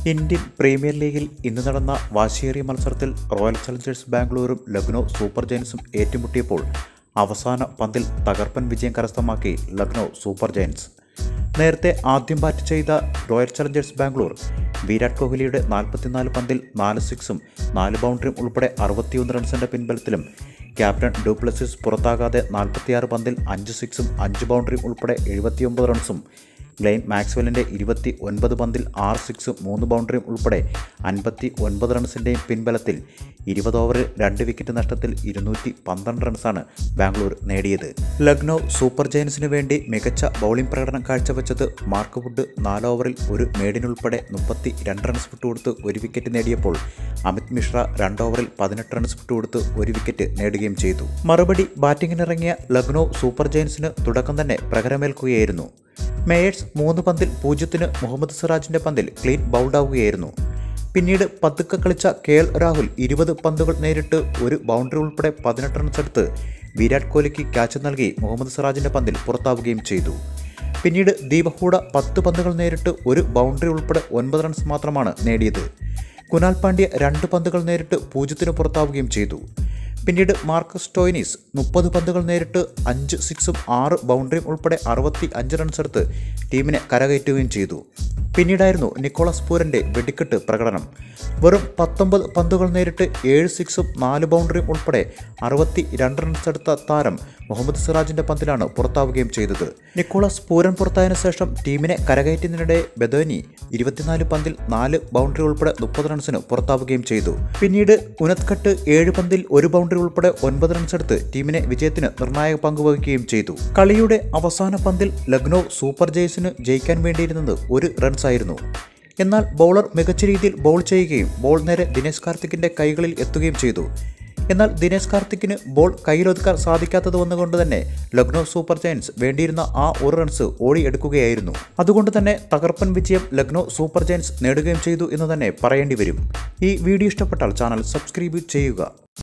Indian premier ലീഗിൽ ഇന്ന് നടന്ന വാശിയേറിയ മത്സരത്തിൽ റോയൽ ചലഞ്ചേഴ്സ് ബാംഗ്ലൂരും ലക്നൗ സൂപ്പർ ജയൻസും ഏറ്റുമുട്ടിയപ്പോൾ അവസാന പന്തിൽ തകർപ്പൻ വിജയം കരസ്ഥമാക്കി ലക്നൗ സൂപ്പർ ജയൻസ് നേരത്തെ ആദ്യം ബാറ്റ് ചെയ്ത റോയൽ ചലഞ്ചേഴ്സ് ബാംഗ്ലൂർ വിരാട് കോഹ്ലിയുടെ നാൽപ്പത്തിനാല് പന്തിൽ നാല് സിക്സും നാല് ബൗണ്ടറിയും ഉൾപ്പെടെ അറുപത്തിയൊന്ന് റൺസിൻ്റെ പിൻബലത്തിലും ക്യാപ്റ്റൻ ഡുപ്ലസിസ് പുറത്താകാതെ നാൽപ്പത്തിയാറ് പന്തിൽ അഞ്ച് സിക്സും അഞ്ച് ബൗണ്ടറിയും ഉൾപ്പെടെ എഴുപത്തിയൊമ്പത് റൺസും ഗ്ലെയിൻ മാക്സ്വെല്ലിൻ്റെ ഇരുപത്തി ഒൻപത് പന്തിൽ ആറ് സിക്സും മൂന്ന് ബൗണ്ടറിയും ഉൾപ്പെടെ അൻപത്തി ഒൻപത് റൺസിൻ്റെയും പിൻബലത്തിൽ ഇരുപത് ഓവറിൽ രണ്ട് വിക്കറ്റ് നഷ്ടത്തിൽ ഇരുന്നൂറ്റി പന്ത്രണ്ട് റൺസാണ് ബാംഗ്ലൂർ നേടിയത് ലക്നൗ സൂപ്പർ ജയൻസിന് വേണ്ടി മികച്ച ബൗളിംഗ് പ്രകടനം കാഴ്ചവെച്ചത് മാർക്ക് വുഡ് നാല് ഓവറിൽ ഒരു മേഡിനുൾപ്പെടെ മുപ്പത്തി രണ്ട് റൺസ് വിട്ടുകൊടുത്ത് ഒരു വിക്കറ്റ് നേടിയപ്പോൾ അമിത് മിശ്ര രണ്ട് ഓവറിൽ പതിനെട്ട് റൺസ് വിട്ടുകൊടുത്ത് ഒരു വിക്കറ്റ് നേടുകയും ചെയ്തു മറുപടി ബാറ്റിംഗിനിറങ്ങിയ ലക്നൗ സൂപ്പർ ജയൻസിന് തുടക്കം തന്നെ പ്രകരമേൽക്കുകയായിരുന്നു മേയേഴ്സ് മൂന്ന് പന്തിൽ പൂജ്യത്തിന് മുഹമ്മദ് സിറാജിന്റെ പന്തിൽ ക്ലീൻ ബൗൾഡാവുകയായിരുന്നു പിന്നീട് പതുക്കെ കളിച്ച കെ എൽ രാഹുൽ ഇരുപത് പന്തുകൾ നേരിട്ട് ഒരു ബൗണ്ടറി ഉൾപ്പെടെ പതിനെട്ട് റൺസ് എടുത്ത് വിരാട് കോഹ്ലിക്ക് ക്യാച്ച് നൽകി മുഹമ്മദ് സിറാജിന്റെ പന്തിൽ പുറത്താവുകയും ചെയ്തു പിന്നീട് ദീപക് ഹൂഡ പത്ത് പന്തുകൾ നേരിട്ട് ഒരു ബൗണ്ടറി ഉൾപ്പെടെ ഒൻപത് റൺസ് മാത്രമാണ് നേടിയത് കുനാൽ പാണ്ഡ്യ രണ്ട് പന്തുകൾ നേരിട്ട് പൂജ്യത്തിന് പുറത്താവുകയും ചെയ്തു പിന്നീട് മാർക്കസ് ടോയിനീസ് മുപ്പത് പന്തുകൾ നേരിട്ട് അഞ്ച് സിക്സും ആറ് ബൗണ്ടറിയും ഉൾപ്പെടെ അറുപത്തി അഞ്ച് റൺസ് എടുത്ത് ടീമിനെ കരകയറ്റുകയും ചെയ്തു പിന്നീടായിരുന്നു നിക്കോളസ് പൂരൻ്റെ വെടിക്കെട്ട് പ്രകടനം വെറും പത്തൊമ്പത് പന്തുകൾ നേരിട്ട് ഏഴ് സിക്സും നാല് ബൗണ്ടറിയും ഉൾപ്പെടെ അറുപത്തി രണ്ട് റൺസ് എടുത്ത താരം മുഹമ്മദ് സിറാജിന്റെ പന്തിലാണ് പുറത്താവുകയും ചെയ്തത് നിക്കോളസ് പൂരൻ പുറത്തായതിനു ശേഷം ടീമിനെ കരകയറ്റുന്നതിനിടെ ബദോനി ഇരുപത്തിനാല് പന്തിൽ നാല് ബൗണ്ടറി ഉൾപ്പെടെ മുപ്പത് റൺസിന് പുറത്താവുകയും ചെയ്തു പിന്നീട് ഉനത്കട്ട് ഏഴ് പന്തിൽ ഒരു ബൗണ്ടറി ഉൾപ്പെടെ ഒൻപത് റൺസ് എടുത്ത് ടീമിനെ വിജയത്തിന് നിർണായക പങ്കുവഹിക്കുകയും ചെയ്തു കളിയുടെ അവസാന പന്തിൽ ലക്നൗ സൂപ്പർ ജേഴ്സിന് ജയിക്കാൻ വേണ്ടിയിരുന്നത് ഒരു റൺസ് ആയിരുന്നു എന്നാൽ ബൗളർ മികച്ച രീതിയിൽ ബോൾ ചെയ്യുകയും ബോൾ നേരെ ദിനേശ് കാർത്തിക്കിന്റെ കൈകളിൽ എത്തുകയും ചെയ്തു എന്നാൽ ദിനേശ് കാർത്തിക്കിന് ബോൾ കയ്യിലൊതുക്കാൻ സാധിക്കാത്തത് വന്നുകൊണ്ട് തന്നെ ലക്നൗ സൂപ്പർ ജയൻസ് വേണ്ടിയിരുന്ന ആ ഒരു റൺസ് ഓടിയെടുക്കുകയായിരുന്നു അതുകൊണ്ട് തന്നെ തകർപ്പൻ വിജയം ലക്നൗ സൂപ്പർ ജയൻസ് നേടുകയും ചെയ്തു എന്ന് തന്നെ പറയേണ്ടി വരും ഈ വീഡിയോ ഇഷ്ടപ്പെട്ടാൽ ചാനൽ സബ്സ്ക്രൈബ് ചെയ്യുക